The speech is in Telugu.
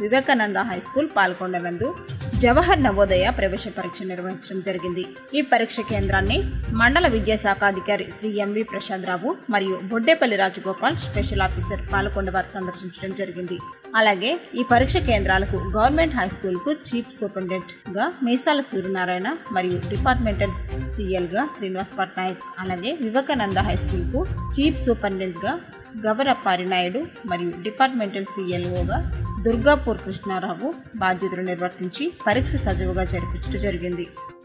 వివేకానంద హై స్కూల్ పాల్గొండనందు జవహర్ నవోదయ ప్రవేశ పరీక్ష నిర్వహించడం జరిగింది ఈ పరీక్ష కేంద్రాన్ని మండల విద్యాశాఖ అధికారి శ్రీ ఎంవి ప్రసాద్ రావు మరియు బొడ్డేపల్లి రాజగోపాల్ స్పెషల్ ఆఫీసర్ పాల్గొండ వారు సందర్శించడం జరిగింది అలాగే ఈ పరీక్ష కేంద్రాలకు గవర్నమెంట్ హై స్కూల్ కు చీఫ్ సూపరింటెండెంట్ గా మీసాల సూర్యనారాయణ మరియు డిపార్ట్మెంటల్ సిఎల్ గా శ్రీనివాస్ పట్నాయక్ అలాగే వివేకానంద హై స్కూల్ కు చీఫ్ సూపరింటెండెంట్ గా గవరప్పారి నాయుడు మరియు డిపార్ట్మెంటల్ సిఎల్ఓగా దుర్గాపూర్ కృష్ణారావు బాధ్యతలు నిర్వర్తించి పరీక్ష సజావుగా జరిపించడం జరిగింది